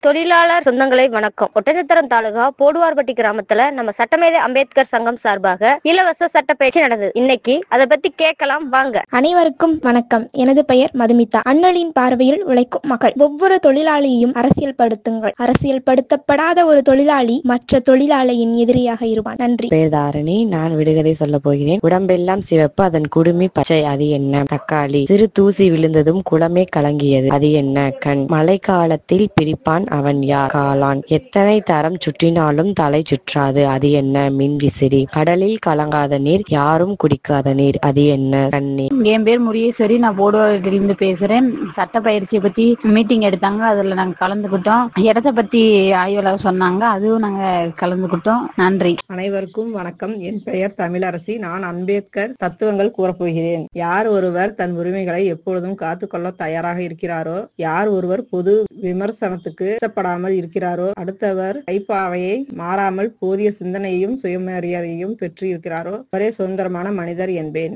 தொழிலாளர் சொந்தங்களை வணக்கம் ஒட்டஞ்சத்திரம் தாலுகா போடுவார்பட்டி கிராமத்துல நம்ம சட்டமேதை அம்பேத்கர் சங்கம் சார்பாக இலவச சட்ட பயிற்சி நடந்தது இன்னைக்கு அதை பத்தி கேட்கலாம் வாங்க அனைவருக்கும் வணக்கம் எனது பெயர் மதுமிதா அண்ணலின் பார்வையில் உழைக்கும் மகள் ஒவ்வொரு தொழிலாளியையும் அரசியல் படுத்துங்கள் அரசியல் படுத்தப்படாத ஒரு தொழிலாளி மற்ற தொழிலாளியின் எதிரியாக இருப்பான் நன்றி பேர் தாரணி நான் விடுகதை சொல்ல போகிறேன் உடம்பெல்லாம் சிவப்பு அதன் குடுமி பச்சை அது என்ன தக்காளி சிறு தூசி விழுந்ததும் குளமே கலங்கியது அது என்ன கண் மழை காலத்தில் பிரிப்பான் அவன் யார் காளான் எத்தனை தரம் சுற்றினாலும் தலை சுற்றாது அது என்ன மின் விசிறி கடலில் கலங்காத நீர் யாரும் குடிக்காத நீர் அது என்ன தண்ணீர் என் பேர் முரியேஸ்வரி நான் போடுவாரிலிருந்து பேசுறேன் சட்ட பயிற்சியை பத்தி மீட்டிங் எடுத்தாங்க அதுல நாங்க கலந்துக்கிட்டோம் இடத்த பத்தி ஆய்வுல சொன்னாங்க அதுவும் நாங்க கலந்துக்கிட்டோம் நன்றி அனைவருக்கும் வணக்கம் என் பெயர் தமிழரசி நான் அம்பேத்கர் தத்துவங்கள் கூறப்போகிறேன் யார் ஒருவர் தன் உரிமைகளை எப்பொழுதும் காத்துக்கொள்ள தயாராக இருக்கிறாரோ யார் ஒருவர் பொது விமர்சனத்துக்கு அச்சப்படாமல் இருக்கிறாரோ அடுத்தவர் கைப்பாவையை மாறாமல் போதிய சிந்தனையையும் சுயமரியாதையும் பெற்று இருக்கிறாரோ அவரே சுதந்திரமான மனிதர் என்பேன்